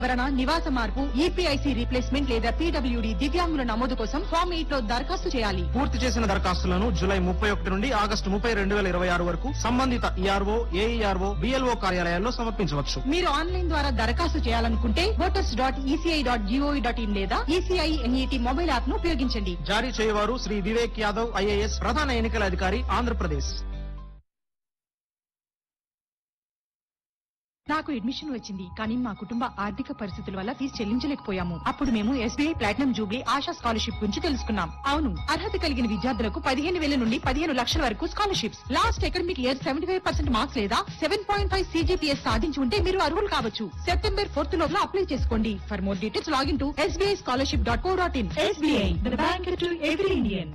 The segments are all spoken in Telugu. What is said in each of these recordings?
వివరణ నివాస మార్పు ఈపీఐసి రీప్లేస్మెంట్ లేదా పీడబ్ల్యూడి దివ్యాంగుల నమోదు కోసం ఫామ్ ఎయిట్ లో దరఖాస్తు చేయాలి పూర్తి చేసిన దరఖాస్తులను జూలై ముప్పై ఒకటి నుండి ఆగస్టు ముప్పై రెండు వేల ఇరవై ఆరు వరకు సంబంధిత ఈఆర్ఓ ఏఈఆర్ఓ బిఎల్ఓ కార్యాలయాల్లో సమర్పించవచ్చు మీరు ఆన్లైన్ ద్వారా దరఖాస్తు చేయాలనుకుంటే voters dot ECI dot GOV dot in లేదా ఈసీఐ ఎన్ఈటి మొబైల్ యాప్ ను ఉపయోగించండి జారీ చేయవారు శ్రీ వివేక్ యాదవ్ ఐఏఎస్ ప్రధాన ఎన్నికల అధికారి ఆంధ్రప్రదేశ్ నాకు అడ్మిషన్ వచ్చింది కానీ మా కుటుంబ ఆర్థిక పరిస్థితుల వల్ల ఫీజు చెల్లించలేకపోయాము అప్పుడు మేము SBI platinum jubilee Asha scholarship గురించి తెలుసుకున్నాం అవును అర్హత కలిగిన విద్యార్థులకు పదిహేను వేల నుండి పదిహేను లక్షల వరకు scholarships last academic year seventy five percent marks లేదా సెవెన్ పాయింట్ ఫైవ్ సీజీపీఎస్ సాధించి ఉంటే మీరు అర్హులు కావచ్చు సెప్టెంబర్ ఫోర్త్ లోపల అప్లై చేసుకోండి for more details login to SBI scholarship dot co dot in SBI bank to every Indian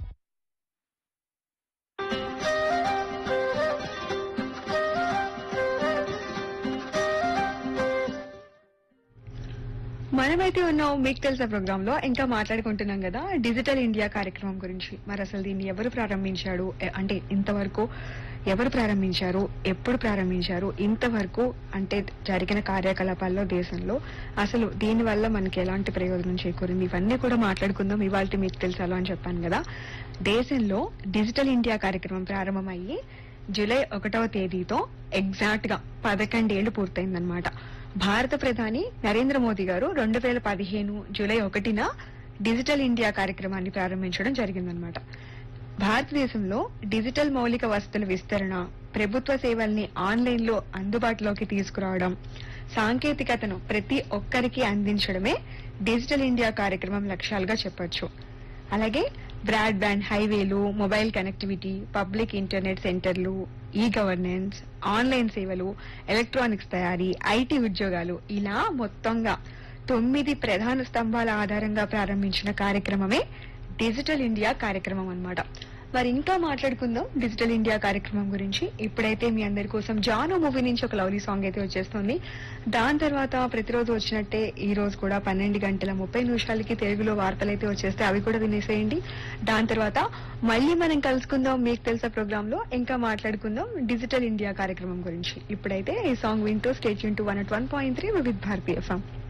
మనమైతే ఉన్నాం మీకు తెలుసా ప్రోగ్రామ్ లో ఇంకా మాట్లాడుకుంటున్నాం కదా డిజిటల్ ఇండియా కార్యక్రమం గురించి మరి అసలు దీన్ని ఎవరు ప్రారంభించాడు ఎ- అంటే ఇంతవరకు ఎవరు ప్రారంభించారు ఎప్పుడు ప్రారంభించారు ఇంతవరకు అంటే జరిగిన కార్యకలాపాల్లో దేశంలో అసలు దీని వల్ల మనకి ఎలాంటి ప్రయోజనం చేకూరింది ఇవన్నీ కూడా మాట్లాడుకుందాం ఇవాళ మీకు తెలుసాలో అని చెప్పాను కదా దేశంలో డిజిటల్ ఇండియా కార్యక్రమం ప్రారంభమయ్యి జూలై ఒకటవ తేదీతో ఎగ్జాక్ట్ గా పదకొండేళ్లు పూర్తయిందన్నమాట భారత ప్రధాని నరేంద్ర మోదీ గారు రెండు వేల పదిహేను జూలై ఒకటిన డిజిటల్ ఇండియా కార్యక్రమాన్ని ప్రారంభించడం జరిగిందనమాట భారతదేశంలో డిజిటల్ మౌలిక వసతుల విస్తరణ ప్రభుత్వ సేవల్ని ఆన్లైన్ లో అందుబాటులోకి తీసుకురావడం సాంకేతికతను ప్రతి ఒక్కరికి అందించడమే డిజిటల్ ఇండియా కార్యక్రమం లక్ష్యాలుగా చెప్పొచ్చు అలాగే బ్రాడ్ బ్యాండ్ హైవేలు మొబైల్ కనెక్టివిటీ పబ్లిక్ ఇంటర్నెట్ సెంటర్లు ఈ గవర్నెన్స్ ఆన్లైన్ సేవలు ఎలక్ట్రానిక్స్ తయారీ ఐటీ ఉద్యోగాలు ఇలా మొత్తంగా తొమ్మిది ప్రధాన స్తంభాల ఆధారంగా ప్రారంభించిన కార్యక్రమమే డిజిటల్ ఇండియా కార్యక్రమం అన్నమాట మరి ఇంకా మాట్లాడుకుందాం డిజిటల్ ఇండియా కార్యక్రమం గురించి ఇప్పుడైతే మీ అందరి కోసం జానో మూవీ నుంచి ఒక లవ్లీ సాంగ్ అయితే వచ్చేస్తుంది దాని తర్వాత ప్రతిరోజు వచ్చినట్టే ఈ రోజు కూడా పన్నెండు గంటల ముప్పై నిమిషాలకి తెలుగులో వార్తలు అయితే వచ్చేస్తే అవి కూడా వినేసేయండి దాని తర్వాత మళ్ళీ మనం కలుసుకుందాం మీకు తెలుసా ప్రోగ్రామ్ లో ఇంకా మాట్లాడుకుందాం డిజిటల్ ఇండియా కార్యక్రమం గురించి ఇప్పుడైతే ఈ సాంగ్ వింటూ స్టేట్ యూన్ to one at one point three with Bharatiya FM